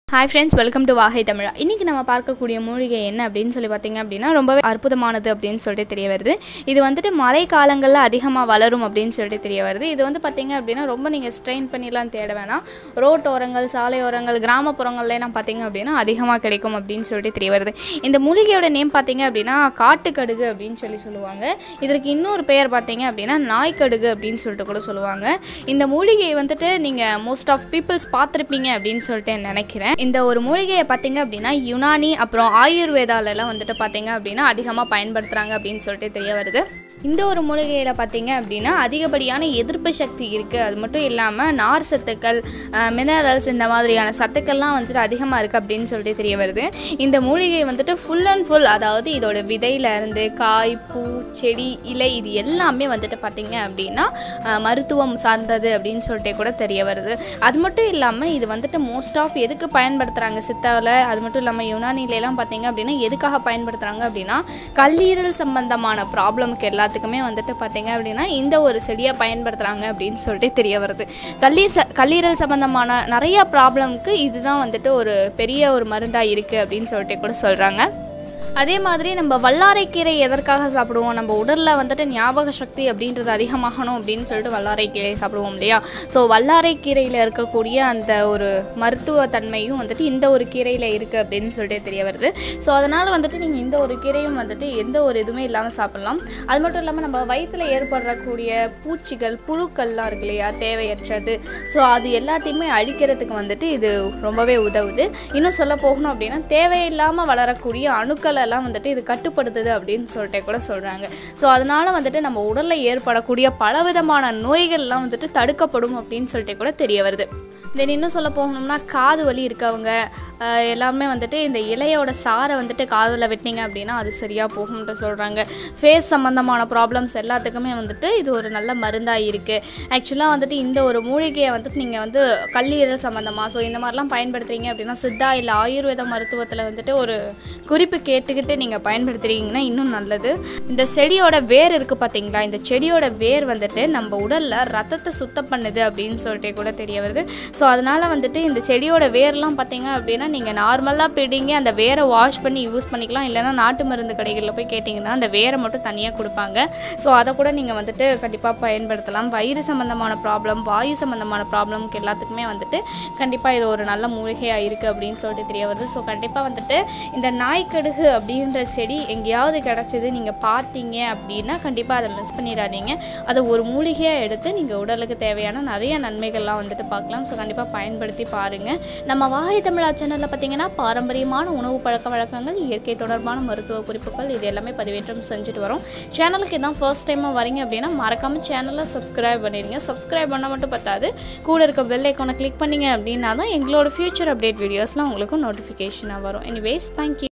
hi friends welcome to வாகை தமிழா இன்றைக்கி நம்ம பார்க்கக்கூடிய மூலிகை என்ன அப்படின்னு சொல்லி பார்த்தீங்க அப்படின்னா ரொம்பவே அற்புதமானது அப்படின்னு சொல்லிட்டு தெரிய வருது இது வந்துட்டு மழை காலங்களில் அதிகமாக வளரும் அப்படின்னு சொல்லிட்டு தெரிய வருது இது வந்து பார்த்தீங்க அப்படின்னா ரொம்ப நீங்கள் ஸ்ட்ரெயின் பண்ணிலாம் தேட வேணாம் ரோட் ஓரங்கள் சாலை ஓரங்கள் கிராமப்புறங்கள்லாம் பார்த்தீங்க அப்படின்னா அதிகமாக கிடைக்கும் அப்படின்னு சொல்லிட்டு தெரிய வருது இந்த மூலிகையோட நேம் பார்த்தீங்க அப்படின்னா காட்டுக்கடுகு அப்படின்னு சொல்லி சொல்லுவாங்க இதற்கு இன்னொரு பெயர் பார்த்தீங்க அப்படின்னா நாய்க்கடுகு அப்படின்னு சொல்லிட்டு கூட சொல்லுவாங்க இந்த மூலிகையை வந்துட்டு நீங்கள் மோஸ்ட் ஆஃப் பீப்புள்ஸ் பார்த்துருப்பீங்க அப்படின்னு சொல்லிட்டு நினைக்கிறேன் இந்த ஒரு மூலிகையை பார்த்தீங்க அப்படின்னா யுனானி அப்புறம் ஆயுர்வேதாலெல்லாம் வந்துட்டு பார்த்தீங்க அப்படின்னா அதிகமாக பயன்படுத்துகிறாங்க அப்படின்னு சொல்லிட்டு தெரிய வருது இந்த ஒரு மூலிகையில் பார்த்தீங்க அப்படின்னா அதிகப்படியான எதிர்ப்பு சக்தி இருக்குது அது மட்டும் இல்லாமல் நார் சத்துக்கள் மினரல்ஸ் இந்த மாதிரியான சத்துக்கள்லாம் வந்துட்டு அதிகமாக இருக்குது அப்படின்னு சொல்லிட்டு தெரிய வருது இந்த மூலிகை வந்துட்டு ஃபுல் அண்ட் ஃபுல் அதாவது இதோட விதையில இருந்து காய் பூ செடி இலை இது எல்லாமே வந்துட்டு பார்த்தீங்க அப்படின்னா அஹ், மருத்துவம் சார்ந்தது அப்படின்னு சொல்லிட்டு கூட தெரிய வருது அது மட்டும் இல்லாமல் இது வந்துட்டு மோஸ்ட் ஆஃப் எதுக்கு பயன்படுத்துகிறாங்க சித்தாவில் அது மட்டும் இல்லாமல் யுனானிலெலாம் பார்த்தீங்க அப்படின்னா எதுக்காக பயன்படுத்துகிறாங்க அப்படின்னா கல்லீரல் சம்பந்தமான ப்ராப்ளமுக்கு எல்லாத்துக்குமே வந்துட்டு பார்த்தீங்க அப்படின்னா இந்த ஒரு செடியை பயன்படுத்துகிறாங்க அப்படின்னு சொல்லிட்டு தெரிய வருது கல்லீர் ச கல்லீரல் சம்பந்தமான நிறைய ப்ராப்ளம்க்கு இதுதான் வந்துட்டு ஒரு பெரிய ஒரு மருந்தாக இருக்குது அப்படின்னு சொல்லிட்டு கூட சொல்கிறாங்க அதே மாதிரி நம்ம வல்லாரைக்கீரை எதற்காக சாப்பிடுவோம் நம்ம உடலில் வந்துட்டு ஞாபக சக்தி அப்படின்றது அதிகமாகணும் அப்படின்னு சொல்லிட்டு வல்லாரைக்கீரை சாப்பிடுவோம் இல்லையா ஸோ வல்லாரைக்கீரையில் இருக்கக்கூடிய அந்த ஒரு மருத்துவ தன்மையும் வந்துட்டு இந்த ஒரு கீரையில் இருக்குது அப்படின்னு சொல்லிட்டு தெரிய வருது ஸோ அதனால் வந்துட்டு நீங்கள் இந்த ஒரு கீரையும் வந்துட்டு எந்த ஒரு இதுவுமே இல்லாமல் சாப்பிட்லாம் அது மட்டும் இல்லாமல் நம்ம வயிற்றில் ஏற்படக்கூடிய பூச்சிகள் புழுக்கள்லாம் இருக்கு இல்லையா தேவையற்றது ஸோ அது எல்லாத்தையுமே அழிக்கிறதுக்கு வந்துட்டு இது ரொம்பவே உதவுது இன்னும் சொல்ல போகணும் அப்படின்னா தேவையில்லாமல் வளரக்கூடிய அணுக்கள் எல்லாம் வந்துட்டு இது கட்டுப்படுத்துது அப்படின்னு சொல்லிட்டு கூட சொல்கிறாங்க ஸோ அதனால் வந்துட்டு நம்ம உடலில் ஏற்படக்கூடிய பலவிதமான நோய்கள்லாம் வந்துட்டு தடுக்கப்படும் அப்படின்னு சொல்லிட்டு கூட தெரிய வருது தென் இன்னும் சொல்ல போகணும்னா காது வலி இருக்கவங்க ஆஹ், எல்லாமே வந்துட்டு இந்த இலையோட சாரை வந்துட்டு காதில் வெட்டினீங்க அப்படின்னா அது சரியாக போகும்ன்ற சொல்கிறாங்க ஃபேஸ் சம்மந்தமான ப்ராப்ளம்ஸ் எல்லாத்துக்குமே வந்துட்டு இது ஒரு நல்ல மருந்தாக இருக்குது ஆக்சுவலாக வந்துட்டு இந்த ஒரு மூலிகையை வந்துட்டு நீங்கள் வந்து கல்லீரல் சம்மந்தமாக ஸோ இந்த மாதிரிலாம் பயன்படுத்துறீங்க அப்படின்னா சித்தா இல்லை ஆயுர்வேத மருத்துவத்தில் வந்துட்டு ஒரு குறிப்பு கேட்டுக்கிட்டு நீங்கள் பயன்படுத்துறீங்கன்னா இன்னும் நல்லது இந்த செடியோட வேர் இருக்குது பார்த்தீங்களா இந்த செடியோட வேர் வந்துட்டு நம்ம உடலில் ரத்தத்தை சுத்தம் பண்ணுது அப்படின்னு சொல்லிட்டு கூட தெரிய வருது ஸோ அதனால் வந்துட்டு இந்த செடியோட வேர்லாம் பார்த்தீங்க அப்படின்னா நீங்கள் நார்மலாக பிடிங்க அந்த வேரை வாஷ் பண்ணி யூஸ் பண்ணிக்கலாம் இல்லைன்னா நாட்டு மருந்து கடைகளில் போய் கேட்டிங்கன்னா அந்த வேரை மட்டும் தனியாக கொடுப்பாங்க ஸோ அதை கூட நீங்கள் வந்துட்டு கண்டிப்பாக பயன்படுத்தலாம் வயிறு சம்மந்தமான ப்ராப்ளம் வாயு சம்மந்தமான ப்ராப்ளம்க்கு எல்லாத்துக்குமே வந்துட்டு கண்டிப்பாக இது ஒரு நல்ல மூலிகையாக இருக்குது அப்படின்னு சொல்லிட்டு தெரிய வருது ஸோ கண்டிப்பாக வந்துட்டு இந்த நாய்க்கடுகு அப்படின்ற செடி எங்கேயாவது கிடச்சிது நீங்கள் பார்த்தீங்க அப்படின்னா கண்டிப்பாக அதை மிஸ் பண்ணிடாதீங்க அதை ஒரு மூலிகையாக எடுத்து நீங்கள் உடலுக்கு தேவையான நிறைய நன்மைகள்லாம் வந்துட்டு பார்க்கலாம் ஸோ கண்டிப்பாக பயன்படுத்தி பாருங்கள் நம்ம வாகை தமிழா சேனலில் பார்த்தீங்கன்னா பாரம்பரியமான உணவு பழக்க வழக்கங்கள் இயற்கை தொடர்பான மருத்துவ குறிப்புகள் இது எல்லாமே பதிவேற்றம் செஞ்சுட்டு வரோம் சேனலுக்கு இதான் ஃபர்ஸ்ட் டைமாக வரீங்க அப்படின்னா மறக்காமல் சேனலை சப்ஸ்கிரைப் பண்ணிடுங்க சப்ஸ்கிரைப் பண்ணால் மட்டும் பத்தாது கூட இருக்க பெல் ஐக்கானை கிளிக் பண்ணீங்க அப்படின்னா தான் எங்களோட ஃபியூச்சர் அப்டேட் வீடியோஸ்லாம் உங்களுக்கு நோட்டிஃபிகேஷனாக வரும் எனிவேஸ் தேங்க்யூ